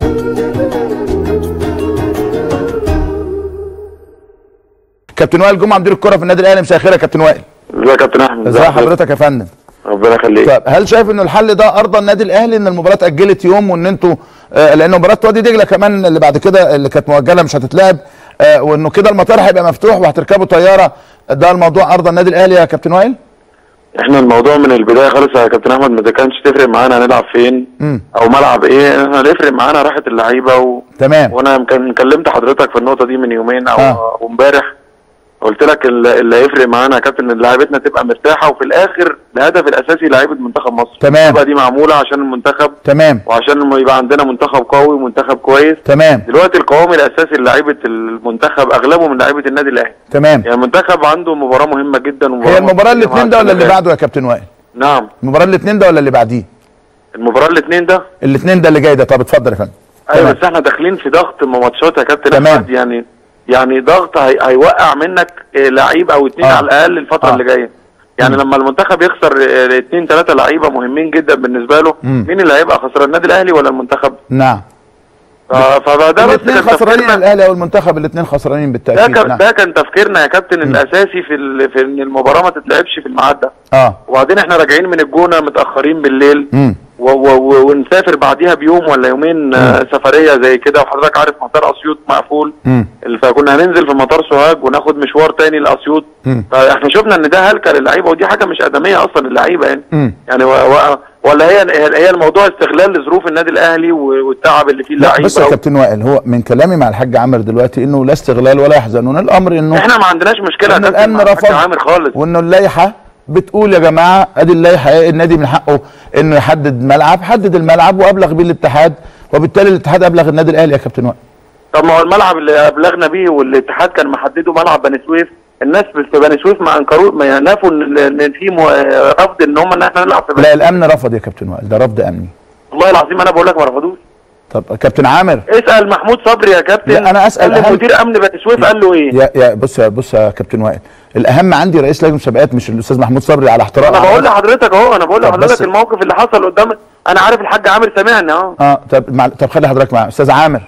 كابتن وائل جمعه مدير الكره في النادي الاهلي مساء الخير يا كابتن وائل ازيك يا كابتن احمد ازي حضرتك يا فندم ربنا يخليك طيب هل شايف ان الحل ده ارضى النادي الاهلي ان المباراه اتاجلت يوم وان انتوا آه لان مباراه وادي دجله كمان اللي بعد كده اللي كانت مؤجله مش هتتلعب آه وانه كده المطار هيبقى مفتوح وهتركبوا طياره ده الموضوع ارضى النادي الاهلي يا كابتن وائل؟ احنا الموضوع من البدايه خالص يا كابتن احمد ما كانش تفرق معانا هنلعب فين مم. او ملعب ايه احنا هنفرق معانا راحه اللعيبه و... تمام وانا يمكن كلمت حضرتك في النقطه دي من يومين او آه. أو امبارح قلت لك ال- اللي هيفرق معانا يا كابتن ان لعيبتنا تبقى مرتاحه وفي الاخر الهدف الاساسي لعيبه منتخب مصر تمام. البطولة دي معموله عشان المنتخب تمام وعشان يبقى عندنا منتخب قوي ومنتخب كويس تمام دلوقتي القوام الاساسي لعيبه المنتخب اغلبه من لعيبه النادي الاهلي تمام يعني المنتخب عنده مباراه مهمه جدا ومباراة هي المباراه مهمة الاثنين مع ده ولا اللي السنغال. بعده يا كابتن وائل؟ نعم المباراه الاثنين ده ولا اللي بعديه؟ المباراه الاثنين ده الاثنين ده اللي جاي ده طب اتفضل يا فندم ايوه تمام. بس احنا داخلين في ضغط ماتشات يا كابتن تمام. احمد يعني يعني ضغط هي... هيوقع منك آه، لعيب او اتنين آه. على الاقل الفتره آه. اللي جايه يعني لما المنتخب يخسر آه، اتنين ثلاثه لعيبه مهمين جدا بالنسبه له مم. مين اللي هيبقى خسران النادي الاهلي ولا المنتخب نعم ف- فده بس الاثنين كان خسرانين تفكيرنا الاهلي او المنتخب الاثنين خسرانين ده بالتاكيد كان نعم. ده كان تفكيرنا يا كابتن الاساسي في ال... في ان المباراه ما تتلعبش في الميعاد ده اه وبعدين احنا راجعين من الجونه متاخرين بالليل امم و و و ونسافر بعديها بيوم ولا يومين آه، سفريه زي كده وحضرتك عارف مطار اسيوط مقفول امم فكنا هننزل في مطار سوهاج وناخد مشوار تاني لاسيوط مم. فاحنا شفنا ان ده هلكه للعيبه ودي حاجه مش ادميه اصلا للعيبه يعني امم يعني و و ولا هي هي الموضوع استغلال لظروف النادي الاهلي و- والتعب اللي فيه لا اللعيبه بص يا و- كابتن وائل هو من كلامي مع الحاج عامر دلوقتي انه لا استغلال ولا يحزنون الامر انه احنا ما عندناش مشكله يا ان كابتن الامن مع الحاج رفض عامر خالص وانه اللائحه بتقول يا جماعه ادي اللائحه ايه النادي من حقه انه يحدد ملعب حدد الملعب وابلغ بيه الاتحاد وبالتالي الاتحاد ابلغ النادي الاهلي يا كابتن وائل طب ما هو الملعب اللي ابلغنا بيه والاتحاد كان محدده ملعب بني سويف الناس في بني سويف ما انكروا ما نفوا ان إن في مو- رفض ان هم ان احنا نلعب في بني لا الامن رفض يا كابتن وائل ده رفض امني والله العظيم انا بقول لك ما رفضوش طب كابتن عامر اسال محمود صبري يا كابتن لا، أنا أسأل قال لي أهم- مدير امن بني سويف قال له ايه يا يا بص يا بص يا كابتن وائل الاهم عندي رئيس لجنه المسابقات مش الاستاذ محمود صبري على احترام انا بقول لحضرتك اهو انا بقول طب بس- لحضرتك الموقف اللي حصل قدام انا عارف الحاج عامر سامعني اهو اه طب مع... طب خلي حضرتك معايا استاذ عامر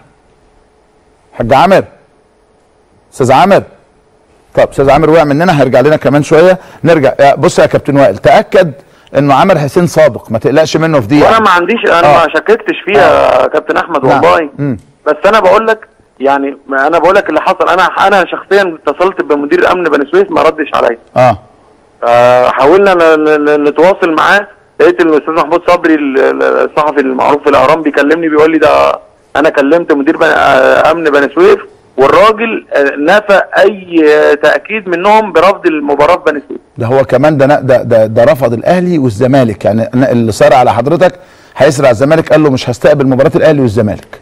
حاج عامر استاذ عامر طب استاذ عامر وقع مننا هيرجع لنا كمان شويه نرجع يا بص يا كابتن وائل تاكد انه عامر حسين صادق ما تقلقش منه في دي وانا يعني. ما عنديش انا آه. ما شككتش فيها يا كابتن احمد نعم. والله مم. بس انا بقول لك يعني ما انا بقول لك اللي حصل انا انا شخصيا اتصلت بمدير امن بني سويف ما ردش عليا اه آه، حاولنا ن- ن- نتواصل معاه لقيت ان الاستاذ محمود صبري ال- ال- الصحفي المعروف في الاهرام بيكلمني بيقول لي ده انا كلمت مدير بن... آه، امن بني سويف والراجل آه، نفى اي آه، تاكيد منهم برفض المباراه في بني سويف ده هو كمان ده ده ده, ده رفض الاهلي والزمالك يعني أنا اللي صار على حضرتك هيسرع الزمالك قال له مش هستقبل مباراه الاهلي والزمالك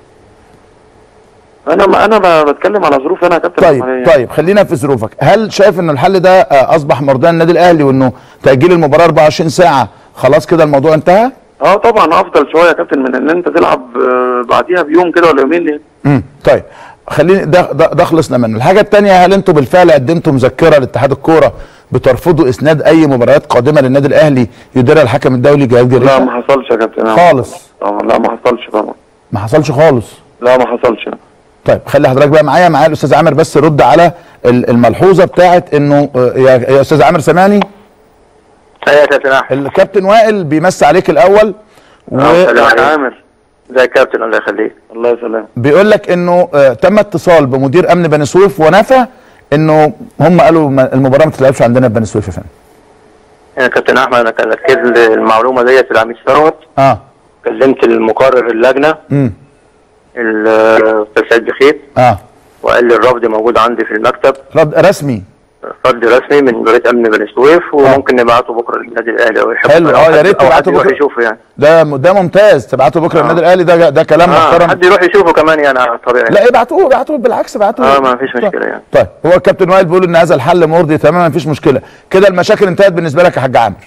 انا ما انا ب- بتكلم على ظروف انا يا كابتن طيب أحمد. طيب خلينا في ظروفك هل شايف ان الحل ده آه، اصبح مرضان النادي الاهلي وانه تاجيل المباراه 24 ساعه خلاص كده الموضوع انتهى اه طبعا افضل شويه يا كابتن من ان انت تلعب آه، بعديها بيوم كده ولا يومين امم طيب خليني ده, ده ده خلصنا منه الحاجه الثانيه هل انتم بالفعل قدمتوا مذكره لاتحاد الكوره بترفضوا اسناد اي مباريات قادمه للنادي الاهلي يديرها الحكم الدولي جهاد لا جريشة ما حصلش يا كابتن لا. خالص طبعا لا ما حصلش طبعا ما حصلش خالص لا ما حصلش طيب خلي حضرتك بقى معايا معايا الاستاذ عامر بس رد على ال- الملحوظه بتاعت انه آه، يا يا استاذ عامر سامعني ايوه يا كابتن احمد الكابتن وائل بيمسي عليك الاول ازيك عامر ازيك يا كابتن الله يخليك الله يسلمك وبيقول لك انه آه، تم اتصال بمدير امن بني سويف ونفى انه هم قالوا ما- المباراه ما تتلعبش عندنا في بني سويف يا فندم يا كابتن احمد انا كان اكد المعلومه ديت العميد ثروت اه كلمت المقرر اللجنه امم الاستاذ سيد بخيت اه وقال لي الرفض موجود عندي في المكتب رد رسمي رد رسمي من مديريه امن بني سويف وممكن نبعته بكره للنادي الاهلي او يحب حلو، أو آه، يا حد- ريت أو تبعته حد يروح بكرة. يشوفه يعني ده ده ممتاز تبعته بكره النادي الاهلي ده ده كلام اه محترم حد يروح يشوفه كمان يعني على الطبيعي لا ابعتوه ابعتوه بالعكس ابعتوه اه ما فيش مشكله يعني طيب هو الكابتن وائل بيقول ان هذا الحل مرضي تماما مفيش مشكله كده المشاكل انتهت بالنسبه لك يا حاج عامر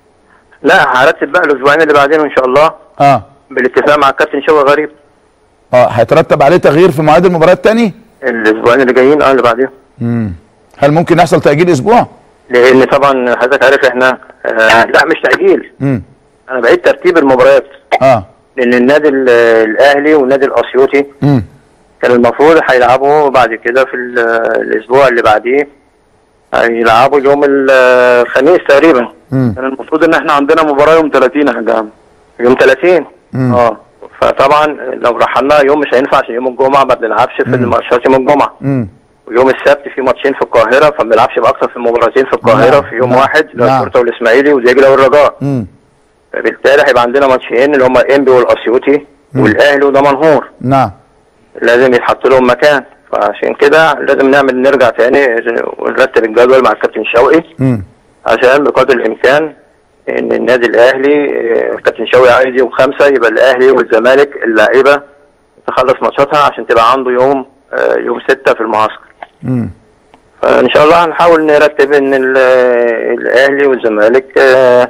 لا هرتب بقى الاسبوعين اللي بعدين ان شاء الله اه بالاتفاق مع الكابتن شوقي غريب اه هيترتب عليه تغيير في مواعيد المباريات تاني الاسبوعين اللي جايين اه اللي بعدين امم هل ممكن يحصل تاجيل اسبوع لان طبعا حضرتك عارف احنا آه لا مش تاجيل امم انا بعيد ترتيب المباريات اه لان النادي ال- الاهلي والنادي الاسيوطي امم كان المفروض هيلعبوا بعد كده في ال- الاسبوع اللي بعديه هيلعبوا يوم ال- الخميس تقريبا امم كان المفروض ان احنا عندنا مباراه يوم 30 يا حاج عم يوم 30 مم. اه فطبعا لو رحلنا يوم مش هينفع عشان يوم الجمعه ما بنلعبش في الماتشات يوم الجمعه امم ويوم السبت في ماتشين في القاهره فما بنلعبش باكثر في مباراتين في القاهره نعم، في يوم نعم، واحد اللي هو نعم. الشرطه والاسماعيلي ودجله والرجاء امم فبالتالي هيبقى عندنا ماتشين اللي هم انبي والاسيوطي والاهلي ودمنهور نعم لازم يتحط لهم مكان فعشان كده لازم نعمل نرجع تاني ونرتب الجدول مع الكابتن شوقي امم عشان بقدر الامكان ان النادي الاهلي آه، الكابتن شوقي عايز يوم خمسه يبقى الاهلي والزمالك اللعيبه تخلص ماتشاتها عشان تبقى عنده يوم آه، يوم سته في المعسكر امم فان شاء الله هنحاول نرتب ان ال- الاهلي والزمالك آه،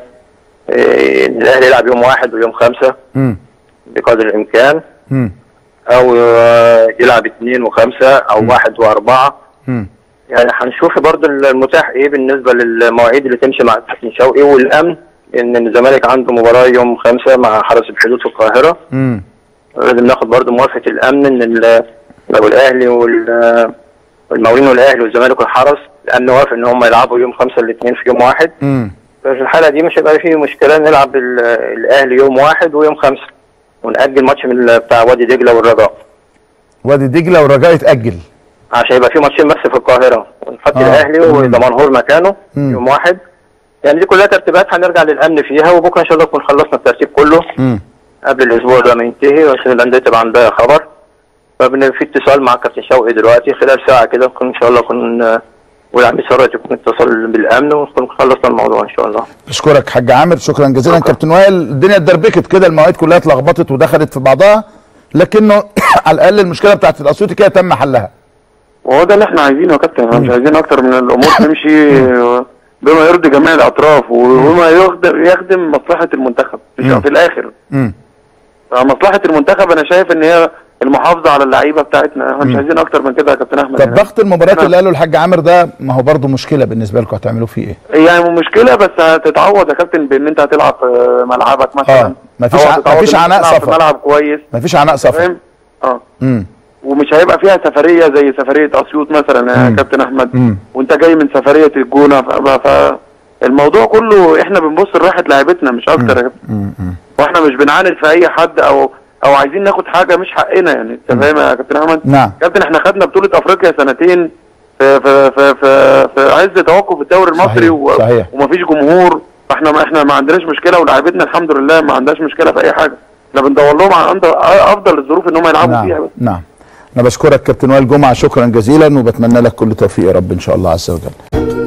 آه، الاهلي يلعب يوم واحد ويوم خمسه امم بقدر الامكان امم او آه، يلعب اثنين وخمسه او واحد واربعه امم يعني هنشوف برضه المتاح ايه بالنسبه للمواعيد اللي تمشي مع الكابتن شوقي والامن ان الزمالك عنده مباراه يوم خمسة مع حرس الحدود في القاهره امم لازم ناخد برضه موافقه الامن ان ال- لو الاهلي وال- والمقاولين والاهلي والزمالك والحرس الامن وافق ان هم يلعبوا يوم خمسة الاثنين في يوم واحد امم ففي الحاله دي مش هيبقى فيه مشكله نلعب ال- الاهلي يوم واحد ويوم خمسة ونأجل ماتش من ال- بتاع وادي دجله والرجاء وادي دجله والرجاء يتاجل عشان يبقى في ماتشين بس في القاهره ونحط آه. الاهلي مم. ودمنهور مكانه مم. يوم واحد يعني دي كلها ترتيبات هنرجع للامن فيها وبكره ان شاء الله نكون خلصنا الترتيب كله امم قبل الاسبوع ده ما ينتهي عشان الانديه تبقى عندها خبر فبن في اتصال مع كابتن شوقي دلوقتي خلال ساعه كده نكون ان شاء الله نكون آه، والعميد ثروت يكون اتصل بالامن ونكون خلصنا الموضوع ان شاء الله اشكرك حاج عامر شكرا جزيلا شكرا. كابتن وائل الدنيا اتدربكت كده المواعيد كلها اتلخبطت ودخلت في بعضها لكنه على الاقل المشكله بتاعت الاسيوطي كده تم حلها وهو ده اللي احنا عايزينه يا كابتن احنا مش عايزين اكتر من الامور تمشي بما يرضي جميع الاطراف وبما يخدم يخدم مصلحه المنتخب في مم. في الاخر امم مصلحه المنتخب انا شايف ان هي المحافظه على اللعيبه بتاعتنا احنا مش عايزين اكتر من كده يا كابتن احمد طب يعني. ضغط المباريات أنا- اللي قاله الحاج عامر ده ما هو برضه مشكله بالنسبه لكم هتعملوا فيه ايه؟ يعني مشكله بس هتتعوض يا كابتن بان انت هتلعب في ملعبك مثلا آه، مفيش أو ع- هتتعوض مفيش إن أنت عناء تلعب سفر. في ملعب كويس مفيش عناء سفر فاهم اه امم ومش هيبقى فيها سفريه زي سفريه اسيوط مثلا يا مم. كابتن احمد مم. وانت جاي من سفريه الجونه ف... ف... الموضوع كله احنا بنبص لراحه لعيبتنا مش اكتر يا كابتن امم واحنا مش بنعاند في اي حد او او عايزين ناخد حاجه مش حقنا يعني انت فاهم يا كابتن احمد نعم كابتن احنا خدنا بطوله افريقيا سنتين في في في في, في عز توقف الدوري صحيح، المصري و... صحيح. ومفيش جمهور فاحنا ما احنا ما عندناش مشكله ولاعيبتنا الحمد لله ما عندهاش مشكله في اي حاجه احنا بندور لهم على أند- افضل الظروف ان هم يلعبوا فيها نعم بس نعم انا بشكرك كابتن وائل جمعه شكرا جزيلا وبتمنى لك كل توفيق يا رب ان شاء الله عز وجل